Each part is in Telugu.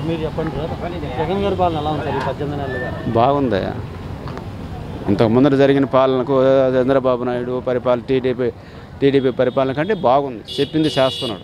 మీరు చెప్పండి సార్ జగన్ గారి పాలన ఎలా ఉంది సార్ ఈ పద్దెనిమిది నెలలుగా బాగుంది ఇంతకు ముందర జరిగిన పాలనకు చంద్రబాబు నాయుడు పరిపాలన టీడీపీ టీడీపీ పరిపాలన కంటే బాగుంది చెప్పింది చేస్తున్నాడు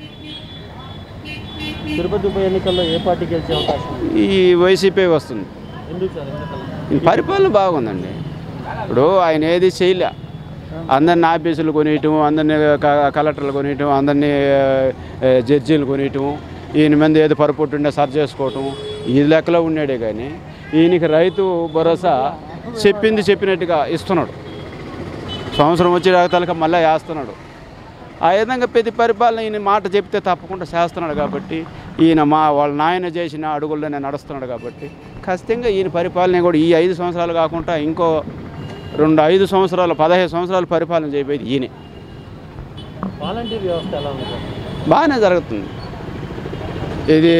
తిరుపతి ఉప ఎన్నికల్లో ఏ పార్టీ గెలిచే అవకాశం ఉంది ఈ వైసీపీ వస్తుంది ఎందుకు సార్ ఎందుకలా ఈ పరిపాలన బాగుందండి ఇప్పుడు ఆయన ఏది చేయలే అందరిని ఆఫీసులు కొనియటం అందరినీ క- కలెక్టర్లు కొనియటం అందరినీ ఆ, జడ్జీలు కొనియటం ఈయన మీద ఏదో పొరపొట్టు ఉండే సరి చేసుకోవటం ఈ లెక్కలో ఉన్నాడే కానీ ఈయనకి రైతు భరోసా చెప్పింది చెప్పినట్టుగా ఇస్తున్నాడు సంవత్సరం వచ్చే తలక మళ్ళీ వేస్తున్నాడు ఆ విధంగా ప్రతి పరిపాలన ఈయన మాట చెప్తే తప్పకుండా చేస్తున్నాడు కాబట్టి ఈయన మా వాళ్ళ నాయన చేసిన అడుగుల్లోనే నడుస్తున్నాడు కాబట్టి ఖచ్చితంగా ఈయన పరిపాలన కూడా ఈ ఐదు సంవత్సరాలు కాకుండా ఇంకో రెండు ఐదు సంవత్సరాలు పదహైదు సంవత్సరాలు పరిపాలన చేయబోయేది ఈయనే వాలంటీర్ వ్యవస్థ ఎలా ఉంది సార్ బాగానే జరుగుతుంది ఇది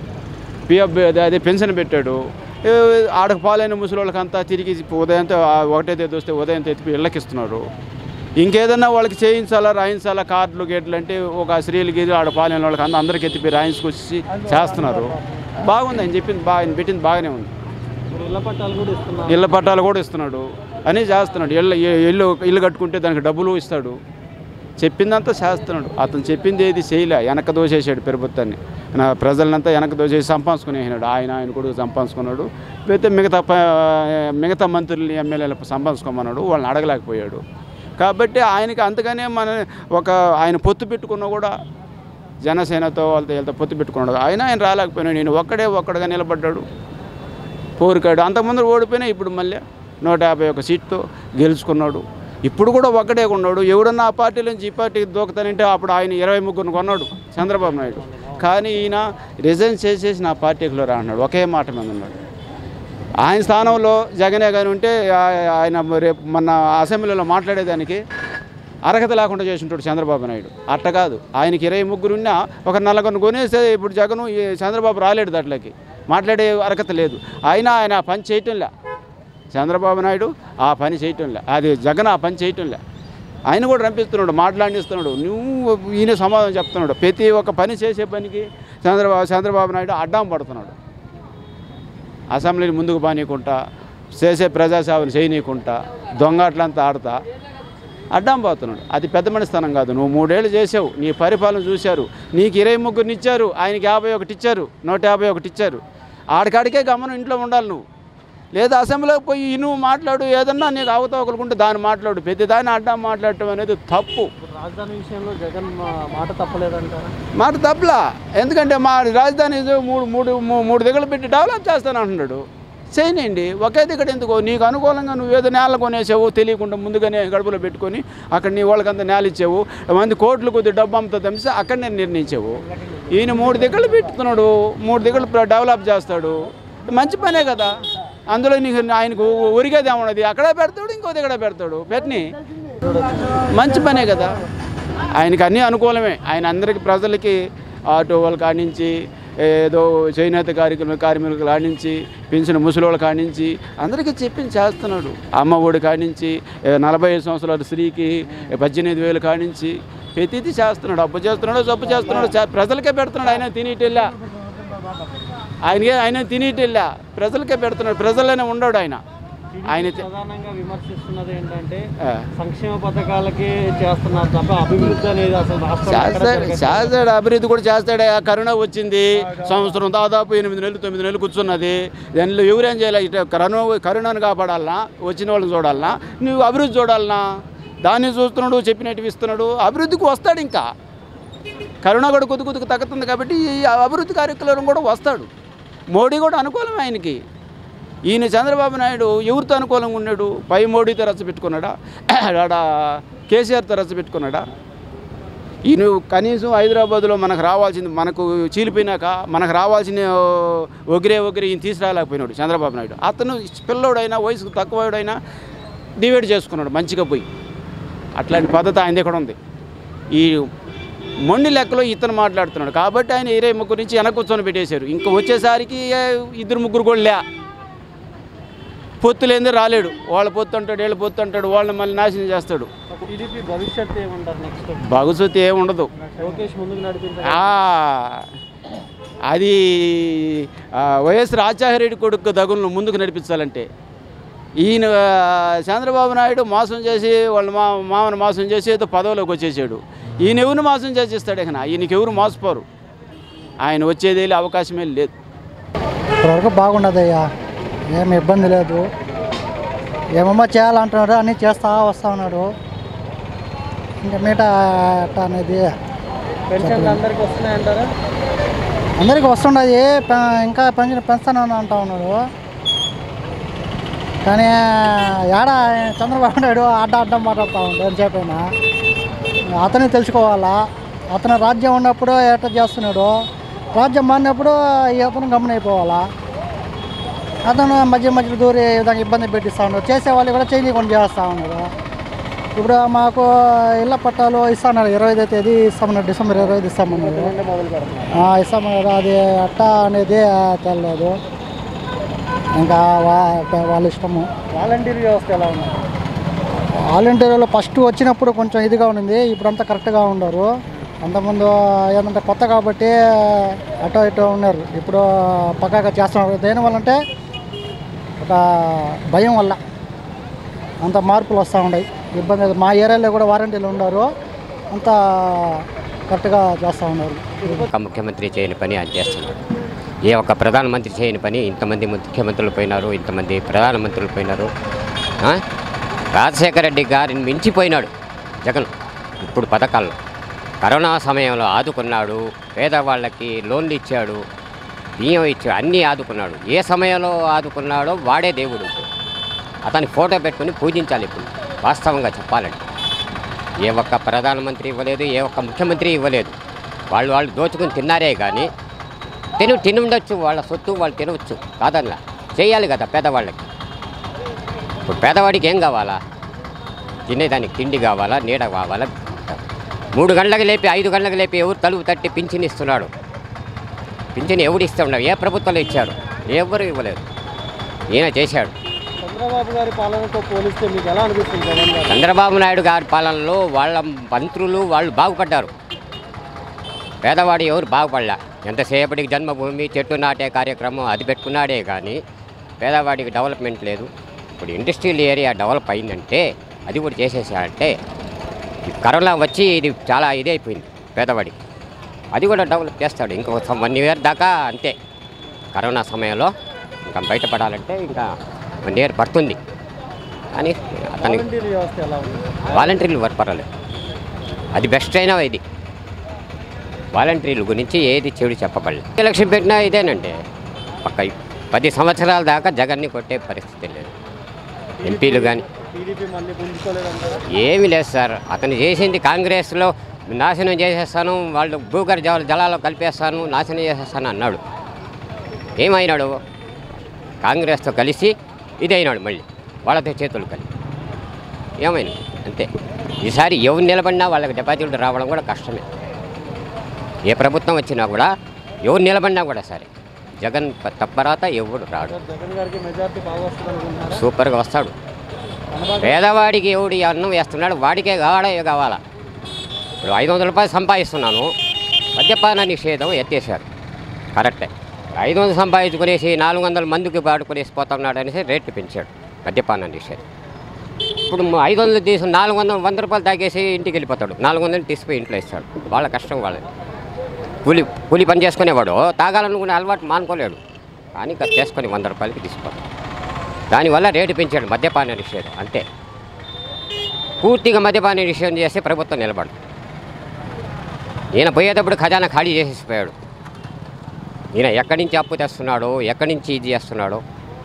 పిఎఫ్ అదే పెన్షన్ పెట్టాడు ఏ, ఆడకు పాలైన ముసలోళ్ళకంతా తిరిగి ఉదయంతో ఆ ఒకటే తేదీ వస్తే ఉదయం తెప్పి ఇళ్ళకి ఇస్తున్నారు ఇంకేదన్నా వాళ్ళకి చేయించాలా రాయించాలా కార్డులు గేట్లు అంటే ఒక స్త్రీలు గీరు ఆడ పాలైన వాళ్ళకి అంతా అందరికి ఎత్తిపి రాయించుకొచ్చి చేస్తున్నారు బాగుంది ఆయన చెప్పింది బాగా ఆయన పెట్టింది బాగానే ఉంది ఇప్పుడు ఇళ్ల పట్టాలు కూడా ఇస్తున్నారు ఇళ్ళ పట్టాలు కూడా ఇస్తున్నాడు అని చేస్తున్నాడు ఇళ్ళ ఇల్లు ఇల్లు కట్టుకుంటే దానికి డబ్బులు ఇస్తాడు చెప్పిందంతా చేస్తున్నాడు అతను చెప్పింది ఏది చేయలే వెనక దోసేసాడు ప్రభుత్వాన్ని నా ప్రజలనంతా వెనక దోసేసి సంపాదించుకునేసినాడు ఆయన ఆయన కూడా సంపాదించుకున్నాడు అయితే మిగతా ప- మిగతా మంత్రులు ఎమ్మెల్యేలు సంపాదించుకోమన్నాడు వాళ్ళని అడగలేకపోయాడు కాబట్టి ఆయనకి అంతగానే మన ఒక ఆయన పొత్తు పెట్టుకున్నా కూడా జనసేనతో వాళ్ళతో వీళ్ళతో పొత్తు పెట్టుకున్నాడు ఆయన ఆయన రాలేకపోయినాడు నేను ఒక్కడే ఒక్కడుగా నిలబడ్డాడు పోరుకాడు అంతకుముందు ఓడిపోయినా ఇప్పుడు మళ్ళీ నూట యాభై ఒక సీట్తో గెలుచుకున్నాడు ఇప్పుడు కూడా ఒక్కడే ఉన్నాడు ఎవడన్నా ఆ పార్టీ నుంచి ఈ పార్టీకి దూకుతానంటే అప్పుడు ఆయన ఇరవై ముగ్గురు కొన్నాడు చంద్రబాబు నాయుడు కానీ ఈయన రిజైన్ చేసేసి నా పార్టీలో రా అన్నాడు ఒకే మాట మీద ఉన్నాడు ఆయన స్థానంలో జగనే కానీ ఉంటే ఆ- ఆయన రేపు మన అసెంబ్లీలో మాట్లాడేదానికి అర్హత లేకుండా చేసింటాడు చంద్రబాబు నాయుడు అట్ట కాదు ఆయనకి ఇరవై ముగ్గురు ఉన్నా ఒక నలుగురిని కొనేస్తే ఇప్పుడు జగన్ ఈ చంద్రబాబు రాలేడు దాంట్లోకి మాట్లాడే అర్హత లేదు అయినా ఆయన ఆ పని చేయటంలే చంద్రబాబు నాయుడు ఆ పని చేయటంలే అది జగన్ ఆ పని చేయటంలే ఆయన కూడా రంపిస్తున్నాడు మాట్లాడిస్తున్నాడు నువ్వు ఈయన సమాధానం చెప్తున్నాడు ప్రతి ఒక్క పని చేసే పనికి చంద్రబాబు చంద్రబాబు నాయుడు అడ్డం పడుతున్నాడు అసెంబ్లీని ముందుకు బానీయకుండా చేసే ప్రజాసేవలు చేయనీయకుండా దొంగట్లంతా ఆడతా అడ్డం పోతున్నాడు అది పెద్ద మనిస్తనం కాదు నువ్వు మూడేళ్ళు చేసావు నీ పరిపాలన చూశారు నీకు ఇరవై ముగ్గురిని ఇచ్చారు ఆయనకి యాభై ఒకటి ఇచ్చారు నూట యాభై ఒకటి ఇచ్చారు ఆడికాడికే గమనం ఇంట్లో ఉండాలి నువ్వు లేదా అసెంబ్లీకి పోయి నువ్వు మాట్లాడు ఏదన్నా నీకు అవతవకలుకుంటే దాన్ని మాట్లాడు ప్రతి దాన్ని అడ్డం మాట్లాడటం అనేది తప్పు ఇప్పుడు రాజధాని విషయంలో జగన్ మా- మాట తప్పలేదంటారా మాట తప్పలా ఎందుకంటే మా రాజధాని ఏదో మూడు మూడు మూ- మూడు దిగలు పెట్టి డెవలప్ చేస్తాను అంటున్నాడు చేయనండి ఒకే దిగడు ఎందుకో నీకు అనుకూలంగా నువ్వు ఏదో నేల కొనేసావు తెలియకుండా ముందుగానే గడుపులో పెట్టుకొని అక్కడ నీ వాళ్ళకంతా నేల ఇచ్చావు మంది కోట్లు కొద్ది డబ్బు అమ్ముతా తెమిసి అక్కడనే నిర్ణయించావు ఈయన మూడు దిగలు పెట్టుతున్నాడు మూడు దిగలు ప్ర- డెవలప్ చేస్తాడు మంచి పనే కదా అందులో నీకు ఆయనకు ఉరిగేది ఏమన్నది అక్కడే పెడతాడు ఇంకో దగ్గర పెడతాడు పెట్టని మంచి పనే కదా ఆయనకి అన్నీ అనుకూలమే ఆయన అందరికి ప్రజలకి ఆటో వాళ్ళ కానించి ఏదో చేనేత కార్యక్రమ కార్మికుల కానించి పెన్షన్ ముసలోళ్ళ కానించి అందరికీ చెప్పింది చేస్తున్నాడు అమ్మ ఒడి కానించి ఏ, నలభై ఐదు సంవత్సరాల స్త్రీకి ఏ, పద్దెనిమిది వేలు కానించి ప్రతిదీ చేస్తున్నాడు అప్పు చేస్తున్నాడు జబ్బు చేస్తున్నాడు చే- ప్రజలకే పెడుతున్నాడు ఆయన తినేటెళ్ళా ఆయనకే ఆయన తినేటెళ్ళా ప్రజలకే పెడుతున్నాడు ప్రజల్లోనే ఉండడు ఆయన ఆయన తె- ప్రధానంగా విమర్శిస్తున్నది ఏంటంటే ఆ. సంక్షేమ పథకాలకి చేస్తున్నారు తప్ప అభివృద్ధి అనేది అసలు రాష్ట్రంలో ఎక్కడా చేస్తాడు జరగట్లేదు. చేస్తాడు అభివృద్ధి కూడా చేస్తాడు ఆ కరోనా వచ్చింది సంవత్సరం దాదాపు ఎనిమిది నెలలు తొమ్మిది నెలలు కూర్చున్నది దానిలో ఎవరేం చేయాలి ఇటు కరోనా కరోనాను కాపాడాలనా వచ్చిన వాళ్ళని చూడాలనా నువ్వు అభివృద్ధి చూడాలనా దాన్ని చూస్తున్నాడు చెప్పినట్టు ఇస్తున్నాడు అభివృద్ధికి వస్తాడు ఇంకా కరోనా కూడా కొద్ది కొద్దిగా తగ్గుతుంది కాబట్టి ఈ అభివృద్ధి కార్యక్రమం కూడా వస్తాడు మోడీ కూడా అనుకూలం ఆయనకి ఈయన చంద్రబాబు నాయుడు ఎవరితో అనుకూలంగా ఉన్నాడు పై మోడీతో రచ్చ పెట్టుకున్నాడా ఆడ కేసీఆర్తో రచ్చ పెట్టుకున్నాడా ఈయన కనీసం హైదరాబాద్లో మనకు రావాల్సింది మనకు చీలిపోయినాక మనకు రావాల్సిన ఒగిరే ఒగిరే ఈయన తీసుకురాలేకపోయినాడు చంద్రబాబు నాయుడు అతను పిల్లోడైనా వయసుకు తక్కువడైనా డివైడ్ చేసుకున్నాడు మంచిగా పోయి అట్లాంటి పద్ధతి ఆయనదే కూడా ఉంది ఈ మొండి లెక్కలో ఇతను మాట్లాడుతున్నాడు కాబట్టి ఆయన ఇరవై ముగ్గురు నుంచి వెనక కూర్చొని పెట్టేశారు ఇంకా వచ్చేసరికి ఏ, ఇద్దరు ముగ్గురు కూడా లే పొత్తు లేనిదే రాలేడు వాళ్ళ పొత్తు అంటాడు వీళ్ళ పొత్తు అంటాడు వాళ్ళని మళ్ళీ నాశనం చేస్తాడు టీడీపీ భవిష్యత్తు ఏమంటారు నెక్స్ట్ భవిష్యత్తు ఏమి ఉండదు లోకేష్ ముందుకు నడిపించారు ఆ, అది ఆ, వైఎస్ రాజశేఖరరెడ్డి కొడుకు దగులను ముందుకు నడిపించాలంటే ఈయన ఆ, చంద్రబాబు నాయుడు మోసం చేసి వాళ్ళ మా మామను మోసం చేసి ఏదో పదవిలోకి వచ్చేసాడు ఈయన ఎవరిని మోసం చేసేస్తాడు ఇక ఈయనకి ఎవరు మోసపోరు ఆయన వచ్చేది వెళ్ళే అవకాశమే లేదు ఇప్పటివరకు బాగుండదయ్యా ఏమి ఇబ్బంది లేదు ఏమమ్మా చేయాలంటున్నాడు అన్నీ చేస్తా వస్తా ఉన్నాడు ఇంకా మిగతా అట్ట అనేది పెన్షన్లు అందరికి వస్తున్నాయంటారా అందరికి వస్తుండదు పె- ఇంకా పెన్షన్ పెంచుతానని అంటా ఉన్నాడు కానీ ఏడ చంద్రబాబు నాయుడు అడ్డ అడ్డం మాట్లాడుతూ ఉంటాడు ఎంతసేపైనా అతనే తెలుసుకోవాలా అతను రాజ్యం ఉన్నప్పుడు ఎట్ట చేస్తున్నాడు రాజ్యం మారినప్పుడు ఈ అతను గమనైపోవాలా అతను మధ్య మధ్య దూరి ఈ విధంగా ఇబ్బంది పెట్టిస్తూ ఉన్నాడు చేసే వాళ్ళు కూడా చేయకుండా చేస్తూ ఉన్నారు ఇప్పుడు మాకు ఇళ్ళ పట్టాలు ఇస్తున్నారు ఇరవై ఐదో తేదీ ఇస్తామన్నారు డిసెంబర్ ఇరవై ఐదు ఇస్తామన్నారు మొదలు పెడతాం ఆ, ఇస్తామన్నారు అది అట్టా అనేది తెలియదు ఇంకా వా- వాళ్ళ ఇష్టము వాలంటీర్ వ్యవస్థ ఎలా ఉంది వాలంటీర్లు ఫస్ట్ వచ్చినప్పుడు కొంచెం ఇదిగా ఉండింది ఇప్పుడంతా కరెక్ట్గా ఉండరు అంతకుముందు ఏంటంటే కొత్త కాబట్టి అటో ఇటో ఉన్నారు ఇప్పుడు పక్కాగా చేస్తున్నారు దేనివల్ల అంటే ఒక భయం వల్ల అంత మార్పులు వస్తూ ఉన్నాయి ఇబ్బంది లేదు. మా ఏరియాలో కూడా వారంటీలు ఉన్నారు అంతా కరెక్ట్గా చేస్తూ ఉన్నారు ఒక ముఖ్యమంత్రి చేయని పని ఆయన చేస్తున్నాడు ఏ ఒక్క ప్రధానమంత్రి చేయని పని ఇంతమంది ముఖ్యమంత్రులు పోయినారు ఇంతమంది ప్రధానమంత్రులు పోయినారు ఆ? రాజశేఖర రెడ్డి గారిని మించిపోయినాడు జగన్ ఇప్పుడు పథకాల్లో కరోనా సమయంలో ఆదుకున్నాడు పేదవాళ్ళకి లోన్లు ఇచ్చాడు బియ్యం ఇచ్చాడు అన్నీ ఆదుకున్నాడు ఏ సమయంలో ఆదుకున్నాడో వాడే దేవుడు ఇప్పుడు అతని ఫోటో పెట్టుకుని పూజించాలి ఇప్పుడు వాస్తవంగా చెప్పాలంటే ఏ ఒక్క ప్రధానమంత్రి ఇవ్వలేదు ఏ ఒక్క ముఖ్యమంత్రి ఇవ్వలేదు వాళ్ళు వాళ్ళు దోచుకుని తిన్నారే కానీ తిను తిని ఉండొచ్చు వాళ్ళ సొత్తు వాళ్ళు తినవచ్చు కాదన్నా చేయాలి కదా పేదవాళ్ళకి ఇప్పుడు పేదవాడికి ఏం కావాలా తినేదానికి తిండి కావాలా నీడ కావాలా మూడు గంటలకు లేపి ఐదు గంటలకు లేపి ఎవరు తలుపు తట్టి పింఛన్ ఇస్తున్నాడు పింఛన్ ఎవడు ఇస్తూ ఉన్నాడు ఏ ప్రభుత్వంలో ఇచ్చారు ఎవరు ఇవ్వలేదు ఈయన చేశాడు చంద్రబాబు గారి పాలనతో పోలిస్తే మీకు ఎలా అనిపిస్తుంది జగన్ గారు చంద్రబాబు నాయుడు గారి పాలనలో వాళ్ళ మంత్రులు వాళ్ళు బాగుపడ్డారు పేదవాడు ఎవరు బాగుపడలే ఎంతసేపటికి జన్మభూమి చెట్టు నాటే కార్యక్రమం అది పెట్టుకున్నాడే కానీ పేదవాడికి డెవలప్మెంట్ లేదు ఇప్పుడు ఇండస్ట్రియల్ ఏరియా డెవలప్ అయిందంటే అది కూడా చేసేసాడంటే ఈ కరోనా వచ్చి ఇది చాలా ఇది అయిపోయింది పేదవాడికి అది కూడా డెవలప్ చేస్తాడు ఇంకొక వన్ ఇయర్ దాకా అంతే కరోనా సమయంలో ఇంకా బయటపడాలంటే ఇంకా వన్ ఇయర్ పడుతుంది కానీ అతనికి వాలంటీర్ వ్యవస్థ ఎలా ఉంది వాలంటీర్లు వర్క్ పర్వాలేదు అది బెస్ట్ అయినా ఇది వాలంటీర్ల గురించి ఏది చెడు చెప్పబడలేదు ఎలక్షన్ పెట్టినా ఇదేనండి పక్క పది సంవత్సరాల దాకా జగన్ని కొట్టే పరిస్థితి లేదు ఎంపీలు కానీ టీడీపీ మళ్ళీ పుంజుకోలేదంటారా ఏమీ లేదు సార్ అతను చేసింది కాంగ్రెస్లో నాశనం చేసేస్తాను వాళ్ళు భూగర్ జల జలాల్లో కలిపేస్తాను నాశనం చేసేస్తాను అన్నాడు ఏమైనాడు కాంగ్రెస్తో కలిసి ఇది అయినాడు మళ్ళీ వాళ్ళతో చేతులు కలిసి ఏమైనా అంతే ఈసారి ఎవరు నిలబడినా వాళ్ళకి డిపాజిట్లు రావడం కూడా కష్టమే ఏ ప్రభుత్వం వచ్చినా కూడా ఎవరు నిలబడినా కూడా సరే జగన్ ప- తప్పరాత ఎవడు రాడు సార్ జగన్ గారికి మెజార్టీ బాగా వస్తుంది అనుకుంటున్నారా సూపర్గా వస్తాడు కనబాగా పేదవాడికి ఎవడు ఈ అన్నం వేస్తున్నాడు వాడికే కావాలా ఏ కావాలా ఇప్పుడు ఐదు వందల రూపాయలు సంపాదిస్తున్నాను మద్యపాన నిషేధం ఎత్తేసారు కరెక్టే ఐదు వందలు సంపాదించుకునేసి నాలుగు వందల మందికి పాడుకునేసి పోతున్నాడు అనేసి రేట్లు పెంచాడు మద్యపాన నిషేధం ఇప్పుడు మ- ఐదు వందలు తీసి నాలుగు వందలు వంద రూపాయలు తాగేసి ఇంటికి వెళ్ళిపోతాడు నాలుగు వందలు తీసిపోయి ఇంట్లో ఇస్తాడు వాళ్ళ కష్టం వాళ్ళది కూలి కూలి పని చేసుకునేవాడు తాగాలనుకునే అలవాటు మానుకోలేడు కానీ ఇంకా చేసుకొని వంద రూపాయలకి తీసుకోవాలి దానివల్ల రేటు పెంచాడు మద్యపాన నిషేధం అంతే పూర్తిగా మద్యపాన నిషేధం చేస్తే ప్రభుత్వం నిలబడు ఈయన పోయేటప్పుడు ఖజానా ఖాళీ చేసేసిపోయాడు ఈయన ఎక్కడి నుంచి అప్పు తెస్తున్నాడో ఎక్కడి నుంచి ఇది చేస్తున్నాడో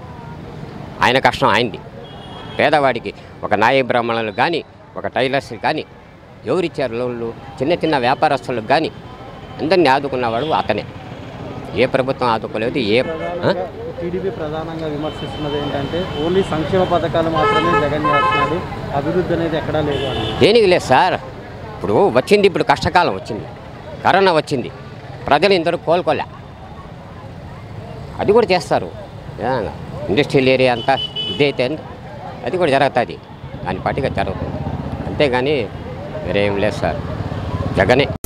ఆయన కష్టం ఆయనది పేదవాడికి ఒక నాయ బ్రాహ్మణులకు కానీ ఒక టైలర్స్ కానీ ఎవరిచ్చారు లోన్లు చిన్న చిన్న వ్యాపారస్తులకు కానీ అందరినీ ఆదుకున్నవాడు అతనే ఏ ప్రభుత్వం ఆదుకోలేదు ఏ ఆ? ప్రధానంగా టీడీపీ ప్రధానంగా విమర్శిస్తున్నది ఏంటంటే ఓన్లీ సంక్షేమ పథకాలు మాత్రమే జగన్ చేస్తున్నాడు అభివృద్ధి అనేది ఎక్కడా లేదు అని దేనికి లేదు సార్ ఇప్పుడు వచ్చింది ఇప్పుడు కష్టకాలం వచ్చింది కరోనా వచ్చింది ప్రజలు ఇందరూ కోలుకోలే అది కూడా చేస్తారు నిజంగా. ఇండస్ట్రియల్ ఏరియా అంతా ఇదైతే అది కూడా జరుగుతుంది దాని పాటిగా జరుగుతుంది అంతేగాని వేరేం లేదు సార్ జగనే